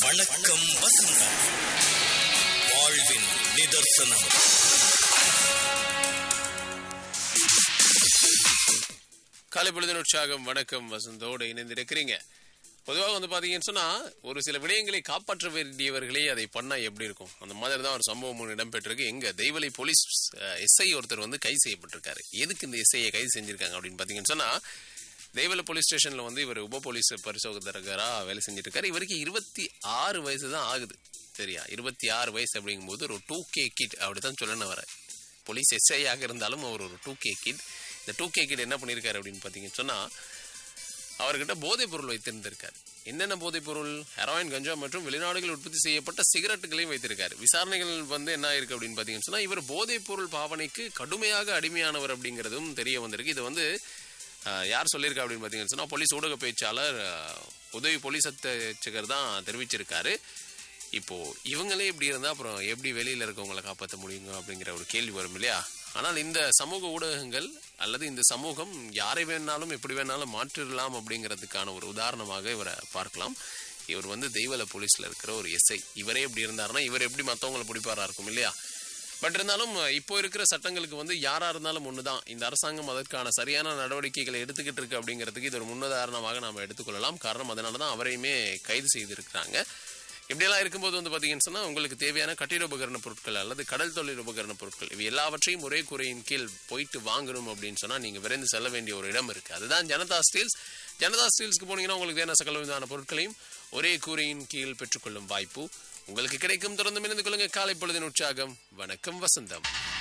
வணக்கம் வசந்தம் வாழ்வின் நிதர்சனம் காலை பொழுதின் உற்சாகம் வணக்கம் வசந்தோடு இணைந்திருக்கிறீங்க பொதுவாக வந்து பாத்தீங்கன்னு சொன்னா ஒரு சில விடயங்களை காப்பாற்ற வேண்டியவர்களே அதை பண்ணா எப்படி இருக்கும் அந்த மாதிரி தான் ஒரு சம்பவம் ஒன்று இடம்பெற்றிருக்கு எங்க தெய்வலை போலீஸ் எஸ்ஐ ஒருத்தர் வந்து கைது செய்யப்பட்டிருக்காரு எதுக்கு இந்த எஸ்ஐயை கைது செஞ்சிருக்காங்க அப்படின்னு பாத்தீங்கன்னு சொன்னா தெய்வல போலீஸ் ஸ்டேஷன்ல வந்து இவர் உப போலீஸ் பரிசோதகரா வேலை செஞ்சுட்டு இருக்காரு இவருக்கு இருபத்தி ஆறு வயசு தான் ஆகுது சரியா இருபத்தி ஆறு வயசு அப்படிங்கும்போது ஒரு டூ கே கிட் அப்படிதான் சொல்லணும் வர போலீஸ் எஸ்ஐ ஆக இருந்தாலும் அவர் ஒரு டூ கே கிட் இந்த டூ கே கிட் என்ன பண்ணியிருக்காரு அப்படின்னு பார்த்தீங்கன்னு சொன்னா அவர்கிட்ட போதைப் பொருள் வைத்திருந்திருக்காரு என்னென்ன போதைப் பொருள் ஹெராயின் கஞ்சா மற்றும் வெளிநாடுகளில் உற்பத்தி செய்யப்பட்ட சிகரெட்டுகளையும் வைத்திருக்காரு விசாரணைகள் வந்து என்ன இருக்கு அப்படின்னு பார்த்தீங்கன்னு சொன்னா இவர் போதைப் பொருள் பாவனைக்கு கடுமையாக அடிமையானவர் அப்படிங்கிறதும் தெரிய வந்திருக்கு இது வந்து அஹ், யார் சொல்லியிருக்கா அப்படின்னு பார்த்தீங்கன்னு சொன்னா போலீஸ் ஊடக பேச்சாளர் அஹ், உதவி போலீஸ் அத்தச்சகர் தான் தெரிவிச்சிருக்காரு இப்போ இவங்களே இப்படி இருந்தா அப்புறம் எப்படி வெளியில இருக்கவங்களை காப்பாற்ற முடியுங்க அப்படிங்கிற ஒரு கேள்வி வரும் இல்லையா ஆனால் இந்த சமூக ஊடகங்கள் அல்லது இந்த சமூகம் யாரை வேணாலும் எப்படி வேணாலும் மாற்றிடலாம் அப்படிங்கிறதுக்கான ஒரு உதாரணமாக இவரை பார்க்கலாம் இவர் வந்து தெய்வல போலீஸ்ல இருக்கிற ஒரு எஸ்ஐ இவரே இப்படி இருந்தாருன்னா இவர் எப்படி மற்றவங்களை பிடிப்பாரா இருக்கும் இல்லையா பட் இருந்தாலும் இப்போ இருக்கிற சட்டங்களுக்கு வந்து யாரா இருந்தாலும் ஒண்ணுதான் இந்த அரசாங்கம் அதற்கான சரியான நடவடிக்கைகளை எடுத்துக்கிட்டு இருக்கு அப்படிங்கிறதுக்கு இது ஒரு முன்னுதாரணமாக நாம எடுத்துக்கொள்ளலாம் காரணம் அதனால தான் அவரையுமே கைது செய்திருக்கிறாங்க இப்படியெல்லாம் இருக்கும்போது வந்து பார்த்தீங்கன்னு சொன்னால் உங்களுக்கு தேவையான கட்டிட உபகரண பொருட்கள் அல்லது கடல் தொழில் உபகரண பொருட்கள் இவை எல்லாவற்றையும் ஒரே குறையின் கீழ் போயிட்டு வாங்கணும் அப்படின்னு சொன்னால் நீங்கள் விரைந்து செல்ல வேண்டிய ஒரு இடம் இருக்குது அதுதான் ஜனதா ஸ்டீல்ஸ் ஜனதா ஸ்டீல்ஸ்க்கு போனீங்கன்னா உங்களுக்கு தேவையான சகல விதமான பொருட்களையும் ஒரே கூரையின் கீழ் பெற்றுக்கொள்ளும் வாய்ப்பு உங்களுக்கு கிடைக்கும் தொடர்ந்து இணைந்து கொள்ளுங்க காலை பொழுதின் உற்சாகம் வணக்கம் வசந்தம்